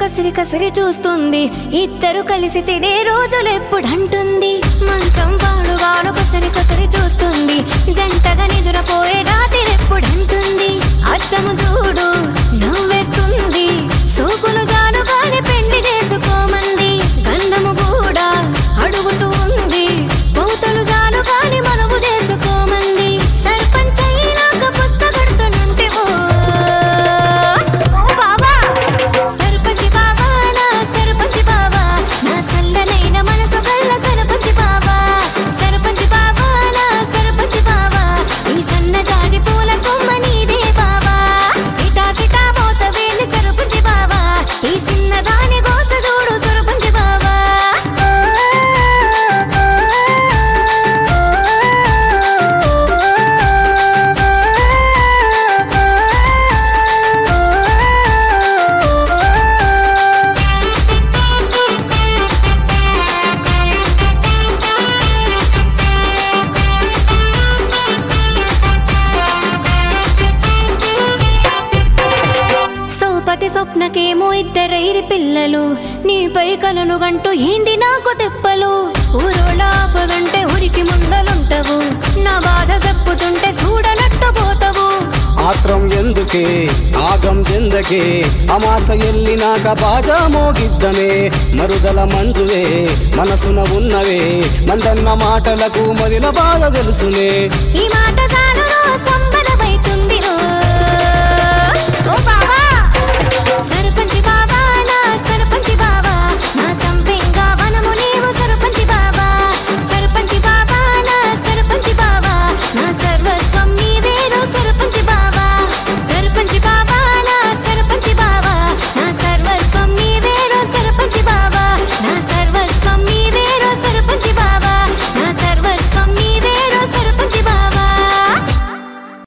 కసిరి కసిరి చూస్తుంది ఇద్దరు కలిసి తినే రోజులెప్పుడంటుంది మంచం పాడుగాను కసిరి కసిరి చూస్తుంది జంటగా నిదురపోయే రాత్రిరెప్పుడంటుంది అద్దము చూడు నవ్వేస్తుంది సోకులు జాను కాని పెళ్లి చేసుకోమంది గంధము కూడా అడుగుతూ ఉంది కోతలు జాను కాని మనము చేసుకోమంది సర్పంచ్ అయినాక పుస్తకడుతున్నంటే ఓ ఓ బాబా సర్పంచ్ బాబా నా సర్పంచ్ బాబా నా సల్లనైన మనసు కల్ల సర్పంచ్ బాబా సర్పంచ్ బాబా నా సర్పంచ్ బాబా ఈ సన్న జాజి పూల కొమ్మ నీదే బాబా సిటా సిటా మోత వేలి సర్పంచ్ బాబా ఈ చిన్నదాని గోస చూడు సర్పంచ్ బాబా సౌపతి స్వప్నకేమో ఇద్దరైరి పిల్లలు నీపై కలలు గంటూ ఏంది నాకు తెప్పలు ఊరోళాపదంటే ఉరికి ముందలుంటవు నా బాధ చెప్పుతుంటే చూడనట్టు పోతవు ఆత్రం ఎందుకే ఆగం చెందకే అమాస ఎల్లినాక బాజా మోగిద్దమే మరుదల మంజువే మనసున ఉన్నవే మందన్న మాటలకు మదిన బాధ తెలుసునే ఈ మాట చాలును సమ్మ